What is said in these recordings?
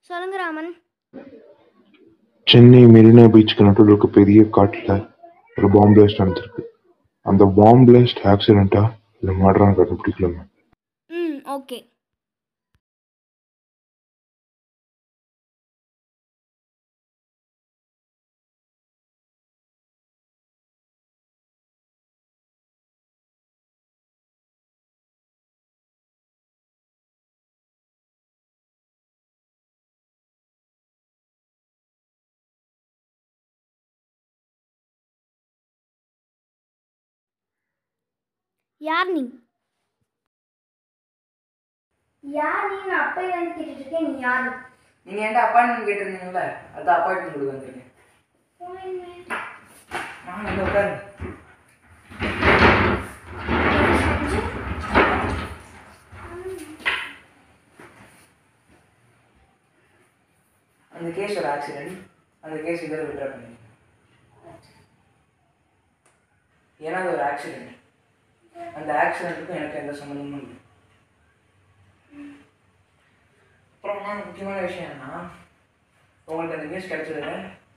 சொல்லுங்க ராமன் சென்னை மெரினா பீச்சுக்கு நடுவில் இருக்க பெரிய காட்டில் ஒரு பாம்பு பிளாஸ்ட் நடந்திருக்கு அந்த பாம்பு பிளாஸ்ட் ஆக்சிடென்ட்டா இல்லை மர்டரான்னு கண்டுபிடிக்கல மேம் ம் ஓகே யார் நீ யார் நீ நான் அப்பையிலேருந்து கேட்டுட்டு இருக்கேன் நீ யார் நீங்க என்கிட்ட அப்பாயின்மெண்ட் கேட்டிருந்தீங்கல்ல அதான் அப்பாயின்மெண்ட் கொடுக்க வந்திருக்கேன் நான் இங்க உட்காரு அந்த கேஸ் ஒரு ஆக்சிடென்ட் அந்த கேஸ் இதோட விட்ரா பண்ணி ஏன்னா அது ஒரு ஆக்சிடென்ட் அந்த ஆக்சிடென்ட்டுக்கும் எனக்கு எந்த சம்மந்தமும் இல்லை அப்புறம் என்ன முக்கியமான விஷயம் என்னன்னா உங்களுக்கு அந்த நியூஸ் கிடைச்சதுல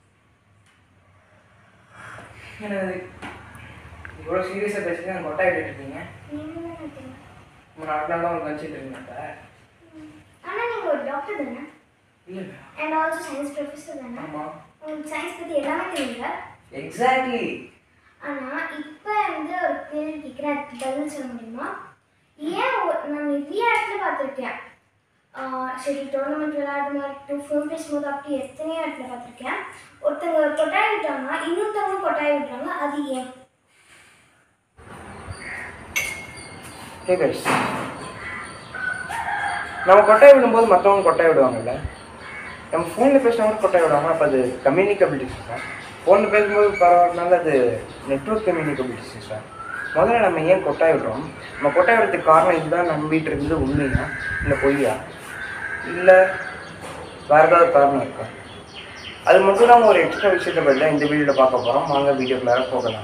எனக்கு இவ்வளோ சீரியஸாக பேசிட்டு எனக்கு கொட்டாய் இருக்கீங்க உங்க நாட்டில் தான் உங்களுக்கு வச்சுட்டு இருக்கீங்க ஆனால் நீங்கள் ஒரு டாக்டர் தானே இல்லை அண்ட் ஆல்சோ சயின்ஸ் ப்ரொஃபஸர் தானே ஆமாம் உங்களுக்கு சயின்ஸ் பற்றி எல்லாமே தெரியுங்க எக்ஸாக்ட்லி ஆனால் இப்போ வந்து ஒரு கேள்வி கேட்குறேன் அதுக்கு பதில் சொல்ல முடியுமா ஏன் ஒ- நான் நிறைய இடத்துல பார்த்துருக்கேன் சரி டோர்னமெண்ட் விளையாடுமா இருக்கட்டும் ஃபோன் பேசும்போது அப்படி எத்தனையோ இடத்துல பார்த்துருக்கேன் ஒருத்தங்க கொட்டாய் விட்டாங்கன்னா இன்னொருத்தவங்க கொட்டாய் விடுறாங்க அது ஏன் ஹே கைஸ் நம்ம கொட்டாய் விடும்போது மற்றவங்க கொட்டாய் விடுவாங்கல்ல நம்ம ஃபோனில் பேசுகிறவங்க கொட்டாய் விடுவாங்க அப்போ அது கம்யூனிகபிலிட்டிஸ் சார் ஃபோனில் பேசும்போது பரவாயில்லனால அது நெட்ஒர்க் கம்யூனிகபிலிட்டிஸ் சார் முதல்ல நம்ம ஏன் கொட்டாய் விடுறோம் நம்ம கொட்டாய் விடுறதுக்கு காரணம் இதுதான் நம்பிட்டு இருந்தது உண்மையா இல்லை பொய்யா இல்லை வேறு ஏதாவது காரணம் இருக்கா அது மட்டும் இல்லாமல் ஒரு எக்ஸ்ட்ரா விஷயத்தை பற்றி தான் இந்த வீடியோவில் பார்க்க போகிறோம் வாங்க வீடியோக்குள்ளார போகலாம்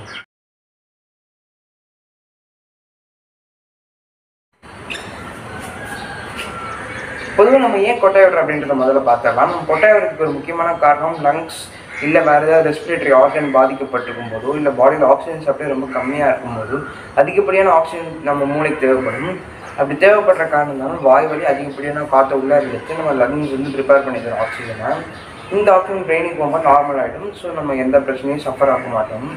பொதுவாக நம்ம ஏன் கொட்டை விடுறோம் அப்படின்றத முதல்ல பார்த்துடலாம் நம்ம கொட்டை விடுறதுக்கு ஒரு முக்கியமான காரணம் லங்ஸ் இல்லை வேறு ஏதாவது ரெஸ்பிரேட்டரி ஆர்கன் பாதிக்கப்பட்டிருக்கும் போதோ இல்லை பாடியில் ஆக்சிஜன் சப்ளை ரொம்ப கம்மியாக இருக்கும்போது அதிகப்படியான ஆக்சிஜன் நம்ம மூளைக்கு தேவைப்படும் அப்படி தேவைப்படுற காரணம் வாய் வழி அதிகப்படியான காற்றை உள்ளே இழுத்து நம்ம லங்ஸ் வந்து ப்ரிப்பேர் பண்ணி தரும் ஆக்சிஜனை இந்த ஆக்சிஜன் பிரெயினுக்கு போகும்போது நார்மல் ஆகிடும் ஸோ நம்ம எந்த பிரச்சனையும் சஃபர் ஆக மாட்டோம்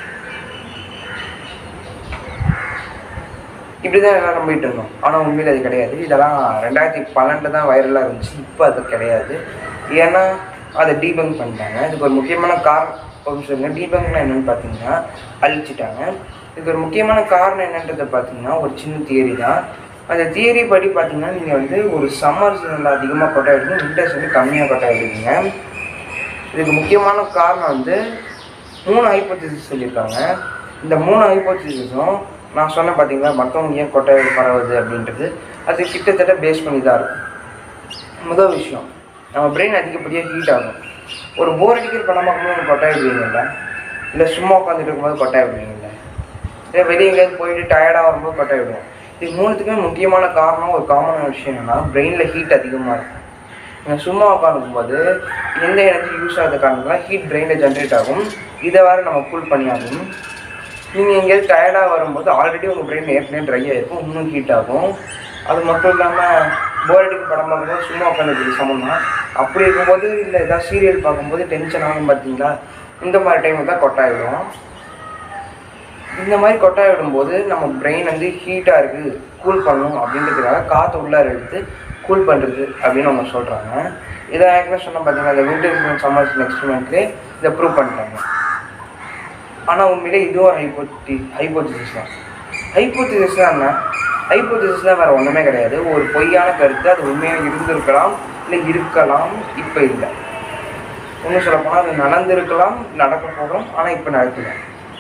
இப்படி தான் எல்லாம் நம்பிட்டு இருந்தோம் ஆனால் உண்மையில் அது கிடையாது இதெல்லாம் ரெண்டாயிரத்தி பன்னெண்டில் தான் வைரலாக இருந்துச்சு இப்போ அது கிடையாது ஏன்னா அதை டீபங்க் பண்ணிட்டாங்க இதுக்கு ஒரு முக்கியமான காரணம் ஒரு சொல்லுங்க டீபங்க்னா என்னென்னு பார்த்தீங்கன்னா அழிச்சிட்டாங்க இதுக்கு ஒரு முக்கியமான காரணம் என்னன்றதை பார்த்தீங்கன்னா ஒரு சின்ன தியரி தான் அந்த தியரி படி பார்த்தீங்கன்னா நீங்கள் வந்து ஒரு சம்மர் சீசனில் அதிகமாக கொட்டை விடுங்க விண்டர்ஸ் வந்து கம்மியாக கொட்டை விடுவீங்க இதுக்கு முக்கியமான காரணம் வந்து மூணு ஹைப்போதிசிஸ் சொல்லியிருக்காங்க இந்த மூணு ஹைப்போதிசிஸும் நான் சொன்னேன் பார்த்தீங்களா மற்றவங்க ஏன் கொட்டை பரவுது அப்படின்றது அது கிட்டத்தட்ட பேஸ் பண்ணி தான் இருக்கும் முதல் விஷயம் நம்ம பிரெயின் அதிகப்படியாக ஹீட் ஆகும் ஒரு போர் அடிக்கிற படம் பார்க்கும்போது கொட்டாய் விடுவீங்கல்ல இல்லை சும்மா உட்காந்துட்டு இருக்கும்போது கொட்டாய் விடுவீங்கல்ல இல்லை வெளியே எங்கேயாவது போயிட்டு டயர்டாக வரும்போது கொட்டாய் விடுவோம் இது மூணுத்துக்குமே முக்கியமான காரணம் ஒரு காமனான விஷயம் என்னன்னா பிரெயினில் ஹீட் அதிகமாக இருக்கும் நீங்கள் சும்மா உட்காந்துக்கும்போது எந்த எனர்ஜி யூஸ் ஆகுது காரணம்லாம் ஹீட் பிரெயினில் ஜென்ரேட் ஆகும் இதை வேறு நம்ம கூல் பண்ணி ஆகும் நீங்கள் எங்கேயாவது டயர்டாக வரும்போது ஆல்ரெடி உங்கள் பிரெயின் ஏற்கனவே ட்ரை ஆகிருக்கும் இன்னும் ஹீட் ஆகும் அது மட்டும் இல்லாமல் போர் அடிக்கும் படம் பார்க்கும்போது சும்மா உட்காந்துருக்கு சமம் தான் அப்படி இருக்கும்போது இல்லை ஏதாவது சீரியல் பார்க்கும்போது டென்ஷன் ஆகும் பார்த்தீங்களா இந்த மாதிரி டைம் தான் கொட்டாயிடும் இந்த மாதிரி கொட்டாய் விடும்போது நம்ம பிரெயின் வந்து ஹீட்டாக இருக்குது கூல் பண்ணணும் அப்படின்றதுக்காக காற்று உள்ளார எடுத்து கூல் பண்ணுறது அப்படின்னு அவங்க சொல்கிறாங்க இதை ஏற்கனவே சொன்ன பார்த்தீங்கன்னா இந்த விண்டர் சம்மர் எக்ஸ்பெரிமெண்ட்லேயே இதை ப்ரூவ் பண்ணிட்டாங்க ஆனால் உண்மையிலே இதுவும் ஒரு ஹைப்போத்தி ஹைப்போதிசிஸ் தான் ஹைப்போதிசிஸ்னா என்ன ஹைப்போதிசிஸ்னால் வேறு ஒன்றுமே கிடையாது ஒரு பொய்யான கருத்து அது உண்மையாக இருந்திருக்கலாம் இல்லை இருக்கலாம் இப்போ இல்லை இன்னும் சொல்லப்போனால் அது நடந்திருக்கலாம் நடக்க போகலாம் ஆனால் இப்போ நடக்கல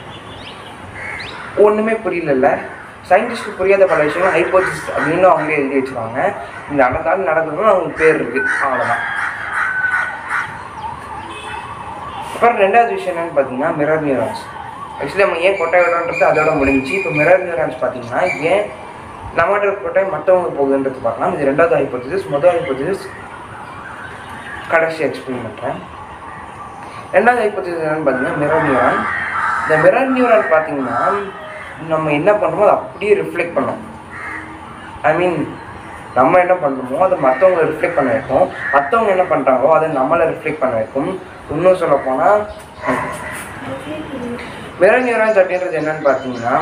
ஒன்றுமே புரியலல்ல சயின்டிஸ்ட் புரியாத பல விஷயங்கள் ஹைப்போதிசிஸ் அப்படின்னு அவங்களே எழுதி வச்சுருவாங்க இந்த நடந்தாலும் நடக்கணும்னு அவங்களுக்கு பேர் இருக்குது அவ்வளோதான் அப்புறம் ரெண்டாவது விஷயம் என்னன்னு பார்த்தீங்கன்னா மிரர் நியூரான்ஸ் ஆக்சுவலி நம்ம ஏன் கொட்டை விடுறோன்றது அதோட முடிஞ்சுச்சு இப்போ மிரர் நியூரான்ஸ் பார்த்தீங்கன்னா ஏன் நம்மகிட்ட இருக்க கொட்டை மற்றவங்க போகுதுன்றது பார்க்கலாம் இது ரெண்டாவது ஹைப்போதிசிஸ் முதல் ஹைப்போதிசிஸ் கடைசி எக்ஸ்பிளைன் பண்ணுறேன் ரெண்டாவது ஹைப்போதிஸ் என்னன்னு பார்த்தீங்கன்னா மிரர் நியூரான் இந்த மிரர் நியூரான் பார்த்தீங்கன்னா நம்ம என்ன பண்ணுறோமோ அதை அப்படியே ரிஃப்ளெக்ட் பண்ணோம் ஐ மீன் நம்ம என்ன பண்ணுறோமோ அதை மற்றவங்களை ரிஃப்ளெக்ட் பண்ண வைக்கும் மற்றவங்க என்ன பண்ணுறாங்களோ அதை நம்மளை ரிஃப்ளெக்ட் பண்ண வைக்கும் இன்னும் சொல்ல போனால் மிரர் நியூரான்ஸ் அப்படின்றது என்னன்னு பார்த்தீங்கன்னா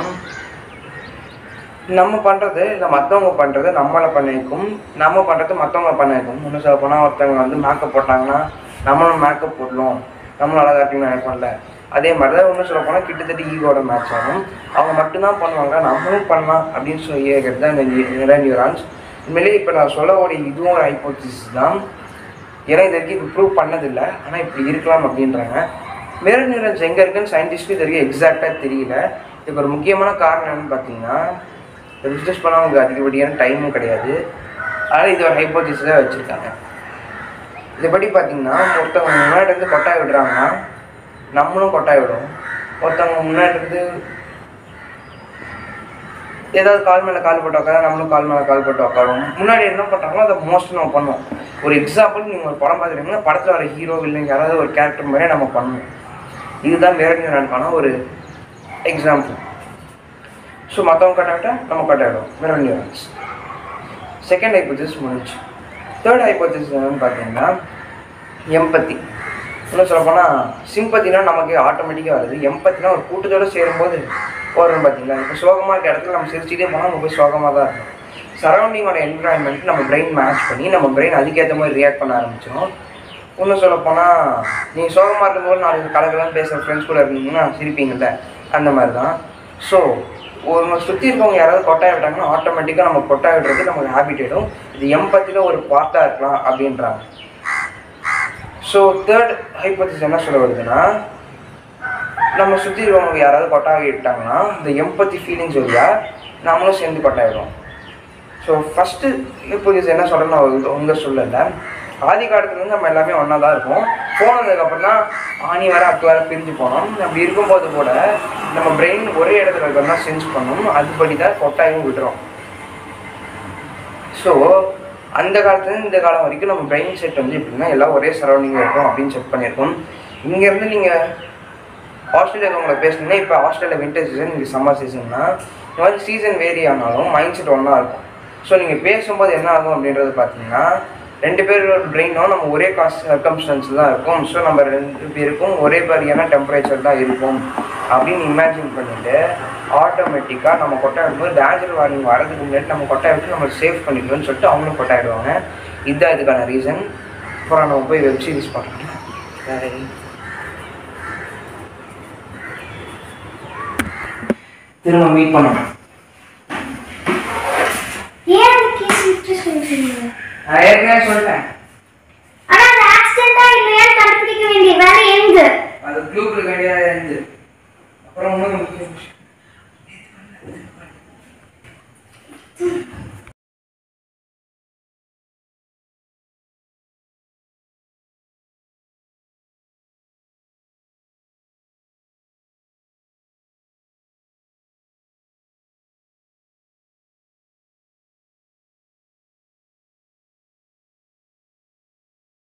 நம்ம பண்ணுறது இல்லை மற்றவங்க பண்ணுறது நம்மளை பண்ண வைக்கும் நம்ம பண்ணுறது மற்றவங்க பண்ண வைக்கும் இன்னும் சொல்ல போனால் ஒருத்தவங்க வந்து மேக்கப் போட்டாங்கன்னா நம்மளும் மேக்கப் போடணும் நம்மளும் அழகா இருக்கணும்னு நினைப்போம்ல அதே மாதிரி தான் இன்னும் சொல்ல போனால் கிட்டத்தட்ட ஈகோட மேட்ச் ஆகும் அவங்க மட்டும்தான் பண்ணுவாங்க நம்மளும் பண்ணலாம் அப்படின்னு சொல்லி கேட்கறது தான் இந்த மிரர் நியூரான்ஸ் உண்மையிலேயே இப்போ நான் சொல்லக்கூடிய இதுவும் ஒரு ஹைப்போதிசிஸ் தான் ஏன்னா இது வரைக்கும் இது ப்ரூவ் பண்ணதில்லை ஆனால் இப்படி இருக்கலாம் அப்படின்றாங்க மிரர் நியூரன்ஸ் எங்கே இருக்குன்னு சயின்டிஸ்ட்க்கு இது வரைக்கும் எக்ஸாக்டாக தெரியல இதுக்கு ஒரு முக்கியமான காரணம் என்னன்னு பார்த்தீங்கன்னா ரிசர்ச் பண்ண அவங்களுக்கு அதிகப்படியான டைமும் கிடையாது அதனால் இது ஒரு ஹைப்போதிஸாக வச்சுருக்காங்க இதுபடி பார்த்தீங்கன்னா ஒருத்தவங்க முன்னாடி இருந்து கொட்டாய் விடுறாங்கன்னா நம்மளும் கொட்டாய் விடுவோம் ஒருத்தவங்க முன்னாடி இருந்து ஏதாவது கால் மேலே கால் போட்டு உட்கார நம்மளும் கால் மேலே கால் போட்டு உட்காருவோம் முன்னாடி என்ன பண்ணுறாங்களோ அதை மோஸ்ட் நம்ம பண்ணுவோம் ஒரு எக்ஸாம்பிள் நீங்கள் ஒரு படம் பார்த்துட்டீங்கன்னா படத்தில் வர ஹீரோ இல்லை யாராவது ஒரு கேரக்டர் மாதிரியே நம்ம பண்ணுவோம் இதுதான் மிரர் ஒரு எக்ஸாம்பிள் ஸோ மற்றவங்க கட்டாவிட்டா நம்ம கட்டாயிடும் மிரர் நியூரன்ஸ் செகண்ட் ஹைப்போதிஸ் முடிஞ்சு தேர்ட் ஹைப்போதிஸ் என்னன்னு பார்த்தீங்கன்னா எம்பத்தி இன்னும் சொல்லப்போனால் சிம்பத்தினா நமக்கு ஆட்டோமேட்டிக்காக வருது எம்பத்தினா ஒரு கூட்டத்தோடு சேரும்போது வரும் பார்த்தீங்களா இப்போ சோகமாக இருக்க இடத்துல நம்ம சிரிச்சிட்டே போனால் நம்ம போய் சோகமாக தான் இருக்கும் சரௌண்டிங்கோட என்விரான்மெண்ட் நம்ம பிரெயின் மேட்ச் பண்ணி நம்ம பிரெயின் அதுக்கேற்ற மாதிரி ரியாக்ட் பண்ண ஆரம்பிச்சிடும் இன்னும் சொல்ல போனால் நீங்கள் சோகமாக இருக்கும்போது நாளைக்கு கலகலாம் பேசுகிற ஃப்ரெண்ட்ஸ் கூட இருந்தீங்கன்னா சிரிப்பீங்கள்ல அந்த மாதிரி தான் ஸோ ஒரு சுற்றி இருக்கவங்க யாராவது கொட்டாய் விட்டாங்கன்னா ஆட்டோமேட்டிக்காக நம்ம கொட்டாய் விடுறது நமக்கு ஹேபிட் ஆகிடும் இது எம்பத்தியில் ஒரு பார்ட்டாக இருக்கலாம் அப்படின்றாங்க ஸோ தேர்ட் ஹைப்போதிஸ் என்ன சொல்ல வருதுன்னா நம்ம சுற்றி இருக்கவங்க யாராவது கொட்டாய் விட்டாங்கன்னா இந்த எம்பத்தி ஃபீலிங்ஸ் வழியா நம்மளும் சேர்ந்து கொட்டாயிடும் ஸோ ஃபஸ்ட்டு ஹைப்போதிஸ் என்ன சொல்கிறேன்னு உங்க சொல்லலை ஆதி காலத்துலேருந்து நம்ம எல்லாமே ஒன்றா தான் இருப்போம் போனதுக்கப்புறம் தான் ஆணி வேற அக்கு வேற பிரிஞ்சு போனோம் அப்படி இருக்கும்போது கூட நம்ம பிரெயின் ஒரே இடத்துல இருக்கிறதா சென்ஸ் பண்ணும் அதுபடி தான் கொட்டாயும் விடுறோம் ஸோ அந்த காலத்துலேருந்து இந்த காலம் வரைக்கும் நம்ம பிரெயின் செட் வந்து எப்படின்னா எல்லாம் ஒரே சரௌண்டிங்கில் இருக்கும் அப்படின்னு செக் பண்ணியிருக்கோம் இங்கேருந்து நீங்கள் ஆஸ்திரேலியா உங்களை பேசுனீங்கன்னா இப்போ ஆஸ்திரேலியா வின்டர் சீசன் இங்கே சம்மர் சீசன்னா இந்த மாதிரி சீசன் வேரி ஆனாலும் மைண்ட் செட் ஒன்றா இருக்கும் ஸோ நீங்கள் பேசும்போது என்ன ஆகும் அப்படின்றது பார்த்தீங்கன்னா ரெண்டு பேரோட பிரெயினும் நம்ம ஒரே காஸ்ட் சர்க்கம்ஸ்டன்ஸ் தான் இருக்கும் ஸோ நம்ம ரெண்டு பேருக்கும் ஒரே மாதிரியான டெம்பரேச்சர் தான் இருக்கும் அப்படின்னு இமேஜின் பண்ணிட்டு ஆட்டோமேட்டிக்காக நம்ம கொட்டாய் விடும்போது டேஞ்சர் வார்னிங் வரதுக்கு முன்னாடி நம்ம கொட்டாய் விட்டு நம்ம சேவ் பண்ணிக்கணும்னு சொல்லிட்டு அவங்களும் கொட்டாயிடுவாங்க இதுதான் இதுக்கான ரீசன் அப்புறம் நம்ம போய் வெப் சீரிஸ் பார்க்கலாம் திரும்ப மீட் பண்ணணும் ஏன் அந்த கேஸ் இன்ட்ரெஸ்ட் சொல்லுங்க நான் ஏற்கனவே சொல்லிட்டேன் ஆனா அது ஆக்சிடென்ட்டா இல்லையான்னு கண்டுபிடிக்க வேண்டிய வேலை எங்க அது ப்ளூ கிடையாது அப்புறம் இன்னொரு முக்கிய விஷயம்